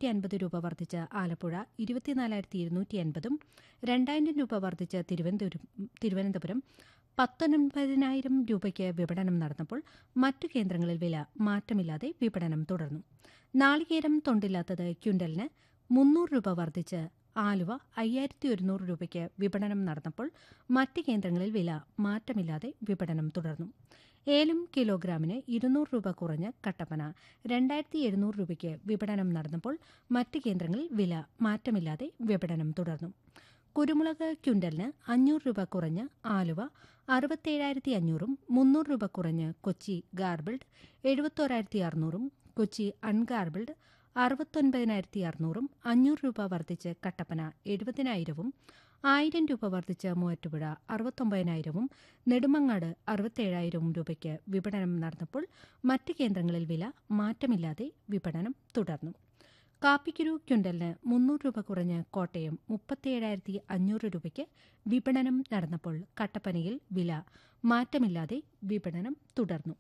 നാനൂറ്റി അൻപത് രൂപ വർദ്ധിച്ച് ആലപ്പുഴ ഇരുപത്തിനാലായിരത്തി ഇരുന്നൂറ്റി അൻപതും രണ്ടായിരം രൂപ വർദ്ധിച്ച് തിരുവനന്തപുരം തിരുവനന്തപുരം പത്തൊൻപതിനായിരം രൂപയ്ക്ക് വിപണനം നടന്നപ്പോൾ മറ്റു കേന്ദ്രങ്ങളിൽ വില മാറ്റമില്ലാതെ വിപണനം തുടർന്നു നാളികേരം തൊണ്ടില്ലാത്തത് ക്വിൻ്റലിന് മുന്നൂറ് രൂപ വർദ്ധിച്ച് ആലുവ അയ്യായിരത്തി ഒരുന്നൂറ് രൂപയ്ക്ക് വിപണനം നടന്നപ്പോൾ മറ്റ് കേന്ദ്രങ്ങളിൽ വില മാറ്റമില്ലാതെ വിപണനം തുടർന്നു ഏലം കിലോഗ്രാമിന് ഇരുന്നൂറ് രൂപ കുറഞ്ഞ് കട്ടപ്പന രണ്ടായിരത്തി എഴുന്നൂറ് രൂപയ്ക്ക് വിപണനം നടന്നപ്പോൾ മറ്റ് കേന്ദ്രങ്ങളിൽ വില മാറ്റമില്ലാതെ വിപണനം തുടർന്നു കുരുമുളക് ക്വിൻ്റലിന് അഞ്ഞൂറ് രൂപ കുറഞ്ഞ് ആലുവ അറുപത്തേഴായിരത്തി അഞ്ഞൂറും മുന്നൂറ് രൂപ കുറഞ്ഞ് കൊച്ചി ഗാർബിൾഡ് എഴുപത്തോരായിരത്തി അറുന്നൂറും കൊച്ചി അൺഗാർബിൾഡ് അറുപത്തൊൻപതിനായിരത്തി അറുന്നൂറും അഞ്ഞൂറ് രൂപ വർദ്ധിച്ച് കട്ടപ്പന എഴുപതിനായിരവും ആയിരം രൂപ വർദ്ധിച്ച് മൂവാറ്റുപുഴ അറുപത്തൊമ്പതിനായിരവും നെടുമങ്ങാട് അറുപത്തേഴായിരവും രൂപയ്ക്ക് വിപണനം നടന്നപ്പോൾ മറ്റ് കേന്ദ്രങ്ങളിൽ വില മാറ്റമില്ലാതെ വിപണനം തുടർന്നു കാപ്പിക്കുരു ക്വിൻ്റലിന് മുന്നൂറ് രൂപ കുറഞ്ഞ് കോട്ടയം മുപ്പത്തിയേഴായിരത്തി അഞ്ഞൂറ് രൂപയ്ക്ക് വിപണനം നടന്നപ്പോൾ കട്ടപ്പനയിൽ വില മാറ്റമില്ലാതെ വിപണനം തുടർന്നു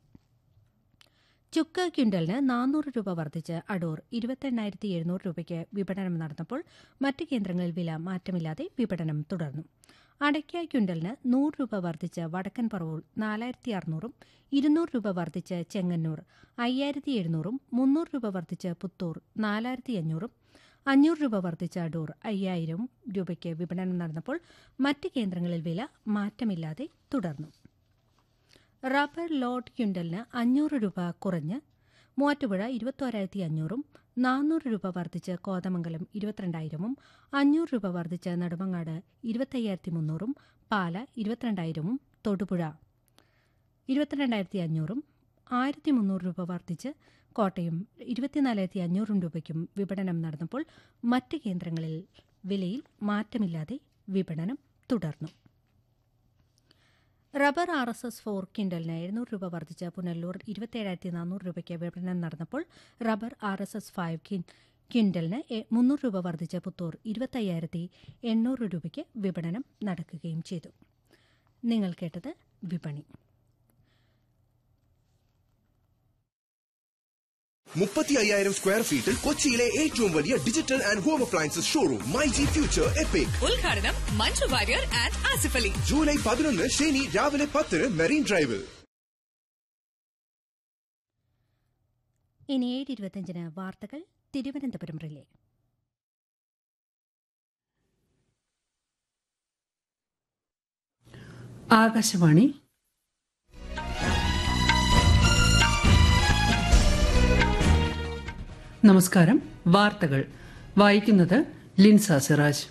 ചുക്ക് ക്വിൻ്റലിന് നാനൂറ് രൂപ വർദ്ധിച്ച് അടൂർ ഇരുപത്തെണ്ണായിരത്തി എഴുന്നൂറ് രൂപയ്ക്ക് വിപണനം നടന്നപ്പോൾ മറ്റ് കേന്ദ്രങ്ങളിൽ വില മാറ്റമില്ലാതെ വിപണനം തുടർന്നു അടയ്ക്ക ക്വിൻ്റലിന് നൂറ് രൂപ വർദ്ധിച്ച് വടക്കൻ പറവൂർ നാലായിരത്തി അറുന്നൂറും ഇരുന്നൂറ് രൂപ വർദ്ധിച്ച് ചെങ്ങന്നൂർ അയ്യായിരത്തി എഴുന്നൂറും മുന്നൂറ് രൂപ വർദ്ധിച്ച് പുത്തൂർ നാലായിരത്തി അഞ്ഞൂറും അഞ്ഞൂറ് രൂപ വർദ്ധിച്ച അടൂർ അയ്യായിരം രൂപയ്ക്ക് വിപണനം നടന്നപ്പോൾ മറ്റ് കേന്ദ്രങ്ങളിൽ വില മാറ്റമില്ലാതെ തുടർന്നു റബ്ബർ ലോട്ട് ക്വിൻ്റലിന് അഞ്ഞൂറ് രൂപ കുറഞ്ഞ് മൂവാറ്റുപുഴ ഇരുപത്തോരായിരത്തി അഞ്ഞൂറും നാനൂറ് രൂപ വർദ്ധിച്ച് കോതമംഗലം ഇരുപത്തിരണ്ടായിരവും അഞ്ഞൂറ് രൂപ വർദ്ധിച്ച് നെടുമങ്ങാട് ഇരുപത്തയ്യായിരത്തി മുന്നൂറും പാല ഇരുപത്തിരണ്ടായിരവും തൊടുപുഴ ഇരുപത്തിരണ്ടായിരത്തി അഞ്ഞൂറും ആയിരത്തി മുന്നൂറ് രൂപ വർദ്ധിച്ച് കോട്ടയം ഇരുപത്തിനാലായിരത്തി അഞ്ഞൂറും രൂപയ്ക്കും വിപണനം നടന്നപ്പോൾ മറ്റ് കേന്ദ്രങ്ങളിൽ വിലയിൽ മാറ്റമില്ലാതെ വിപണനം തുടർന്നു rubber R S S four കിൻഡലിന് എഴുന്നൂറ് രൂപ വർദ്ധിച്ച പുനല്ലൂർ ഇരുപത്തിയേഴായിരത്തി നാനൂറ് രൂപയ്ക്ക് വിപണനം നടന്നപ്പോൾ rubber R S S five കിൻ ക്വിൻ്റലിന് മുന്നൂറ് രൂപ വർദ്ധിച്ച പുത്തൂർ ഇരുപത്തയ്യായിരത്തി എണ്ണൂറ് രൂപയ്ക്ക് വിപണനം നടക്കുകയും ചെയ്തു നിങ്ങൾ കേട്ടത് വിപണി മുപ്പത്തി അയ്യായിരം സ്ക്വയർ ഫീറ്റിൽ കൊച്ചിയിലെ ഏറ്റവും വലിയ digital and home appliances showroom My G Future Epic ഉദ്ഘാടനം മഞ്ജു വാര്യർ ആൻഡ് ആസിഫ് അലി ജൂലൈ പതിനൊന്ന് ശനി രാവിലെ പത്തിന് മെറീൻ ഡ്രൈവിൽ ഇനി ഏഴ് ഇരുപത്തിയഞ്ചിന് വാർത്തകൾ തിരുവനന്തപുരം റിലേ ആകാശവാണി നമസ്കാരം വാർത്തകൾ വായിക്കുന്നത് ലിൻസ സിറാജ്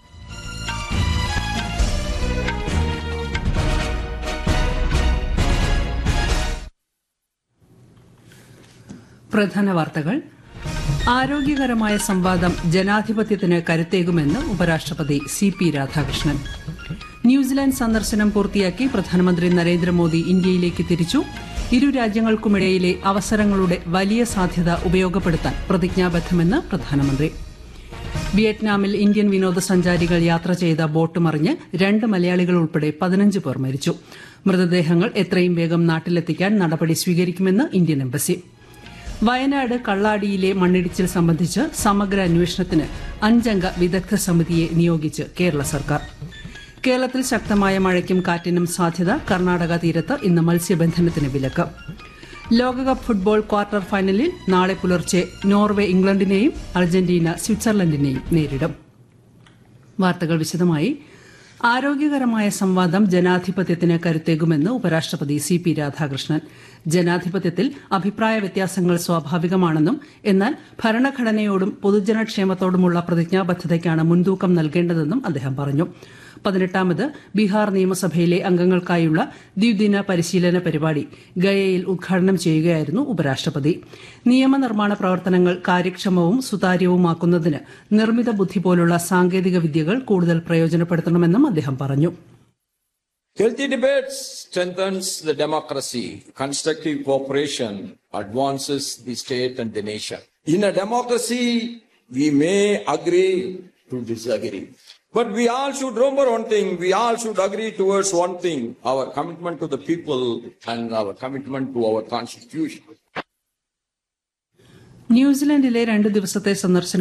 പ്രധാന വാർത്തകൾ ആരോഗ്യകരമായ സംവാദം ജനാധിപത്യത്തിന് കരുത്തേകുമെന്ന് ഉപരാഷ്ട്രപതി സി പി രാധാകൃഷ്ണൻ ന്യൂസിലാൻഡ് സന്ദർശനം പൂർത്തിയാക്കി പ്രധാനമന്ത്രി നരേന്ദ്രമോദി ഇന്ത്യയിലേക്ക് തിരിച്ചു ഇരു രാജ്യങ്ങൾക്കുമിടയിലെ അവസരങ്ങളുടെ വലിയ സാധ്യത ഉപയോഗപ്പെടുത്താൻ പ്രതിജ്ഞാബദ്ധമെന്ന് പ്രധാനമന്ത്രി വിയറ്റ്നാമിൽ ഇന്ത്യൻ വിനോദസഞ്ചാരികൾ യാത്ര ചെയ്ത ബോട്ട് മറിഞ്ഞ് രണ്ട് മലയാളികൾ ഉൾപ്പെടെ പതിനഞ്ച് പേർ മരിച്ചു മൃതദേഹങ്ങൾ എത്രയും വേഗം നാട്ടിലെത്തിക്കാൻ നടപടി സ്വീകരിക്കുമെന്ന് ഇന്ത്യൻ എംബസി വയനാട് കള്ളാടിയിലെ മണ്ണിടിച്ചിൽ സംബന്ധിച്ച് സമഗ്ര അന്വേഷണത്തിന് അഞ്ചംഗ വിദഗ്ധ സമിതിയെ നിയോഗിച്ച് കേരള സർക്കാർ കേരളത്തിൽ ശക്തമായ മഴയ്ക്കും കാറ്റിനും സാധ്യത കർണാടക തീരത്ത് ഇന്ന് മത്സ്യബന്ധനത്തിന് വിലക്ക് ലോകകപ്പ് ഫുട്ബോൾ ക്വാർട്ടർ ഫൈനലിൽ നാളെ പുലർച്ചെ നോർവേ ഇംഗ്ലണ്ടിനെയും അർജന്റീന സ്വിറ്റ്സർലൻഡിനെയും നേരിടും വാർത്തകൾ വിശദമായി ആരോഗ്യകരമായ സംവാദം ജനാധിപത്യത്തിന് കരുത്തേകുമെന്ന് ഉപരാഷ്ട്രപതി സി പി രാധാകൃഷ്ണൻ ജനാധിപത്യത്തിൽ അഭിപ്രായ വ്യത്യാസങ്ങൾ സ്വാഭാവികമാണെന്നും എന്നാൽ ഭരണഘടനയോടും പൊതുജനക്ഷേമത്തോടുമുള്ള പ്രതിജ്ഞാബദ്ധതയ്ക്കാണ് മുൻതൂക്കം നൽകേണ്ടതെന്നും അദ്ദേഹം പറഞ്ഞു പതിനെട്ടാമത് ബീഹാർ നിയമസഭയിലെ അംഗങ്ങൾക്കായുള്ള ദ്വിദിന പരിശീലന പരിപാടി ഗയയിൽ ഉദ്ഘാടനം ചെയ്യുകയായിരുന്നു ഉപരാഷ്ട്രപതി നിയമനിർമ്മാണ പ്രവർത്തനങ്ങൾ കാര്യക്ഷമവും സുതാര്യവുമാക്കുന്നതിന് നിർമ്മിത ബുദ്ധി പോലുള്ള സാങ്കേതിക വിദ്യകൾ കൂടുതൽ പ്രയോജനപ്പെടുത്തണമെന്നും അദ്ദേഹം പറഞ്ഞു Healthy debate strengthens the democracy. Constructive cooperation advances the state and the nation. In a democracy, we may agree to disagree. But we all should remember one thing. We all should agree towards one thing. Our commitment to the people and our commitment to our constitution. ന്യൂസിലൻഡിലെ രണ്ട് ദിവസത്തെ സന്ദർശനം